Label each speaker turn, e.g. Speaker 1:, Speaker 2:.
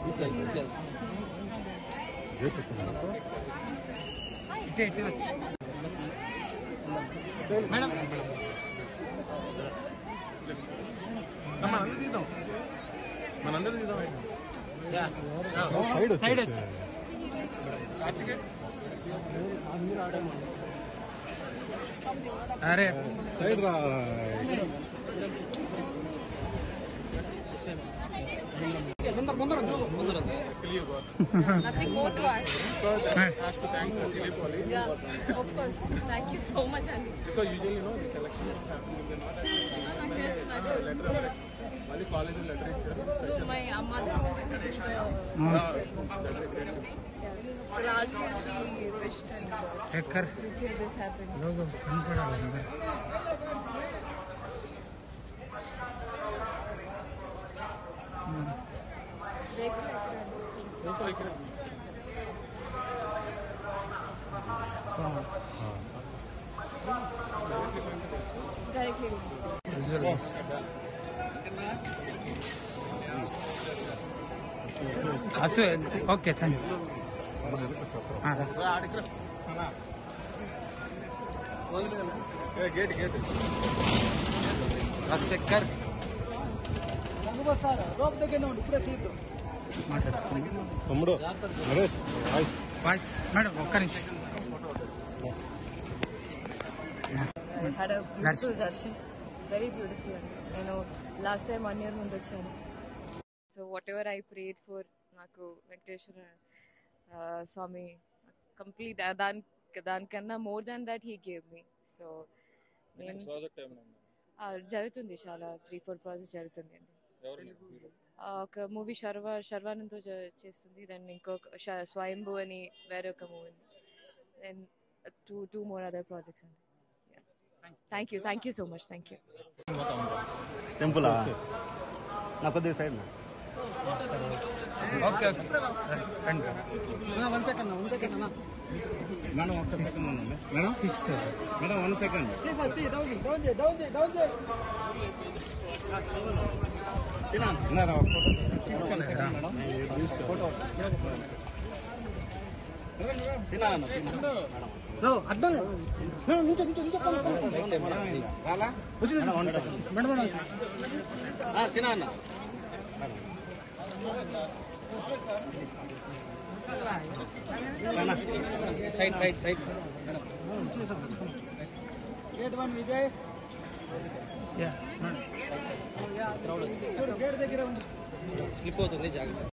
Speaker 1: Madam మనందరూ తీద్దాం మనందరూ తీద్దాం
Speaker 2: సైడ్
Speaker 1: సైడ్
Speaker 2: వచ్చి
Speaker 1: అరే
Speaker 2: సైడ్ రా
Speaker 3: Nothing more to ask.
Speaker 1: has to thank Dilip Wali
Speaker 3: Yeah, of course. Thank you so much, Andy.
Speaker 1: because usually you know the selection is happening in the not
Speaker 3: నాకు తెలుసు, నాకు తెలుసు.
Speaker 1: Letter మళ్ళీ college letter ఇచ్చారు
Speaker 3: So
Speaker 1: special
Speaker 3: my uh, mother wanted to wish the, so last year she wished and uh, this year this happened. Vehicle accident. Directly.
Speaker 4: అసు okay thank you
Speaker 1: gate gate
Speaker 4: Rajasekhar
Speaker 2: తమ్ముడు Naresh voice
Speaker 4: voice madam ఒక్క నిమిషం
Speaker 3: I had a beautiful darshan. Very beautiful. నేను last time one year ముందు వచ్చాను so whatever I prayed for నాకు Venkateswara uh, Swamy complete దాని దానికన్నా more than that he gave me so నేను
Speaker 1: ప్రాజెక్ట్ ఏమైనా
Speaker 3: uh, జరుగుతుంది చాలా త్రీ ఫోర్ ప్రాజెక్ట్ జరుగుతుంది అండి
Speaker 1: ఎవరు
Speaker 3: Uh, ఒక మూవీ శర్వ శర్వానంద్తో చే- చేస్తుంది దెన్ ఇంకొక శ- స్వయంభూ అని వేరే ఒక movie then two two more other projects అండి thank you thank you so much thank you
Speaker 5: టెంపులా నా కొద్దిగా సైడ్ నా
Speaker 4: ఓకే ఓకే రండి
Speaker 5: మేడం ఒక్క సెకండ్ ఉండండి మేడం మేడం వన్ సెకండ్ ఉన్నారా ఫోటో ఫోటో సినా అన్న సినా రాలా మేడం, one second. ఆ, సినా అన్న side side side
Speaker 4: yeah
Speaker 5: slip అవుతుంది జాగ్రత్త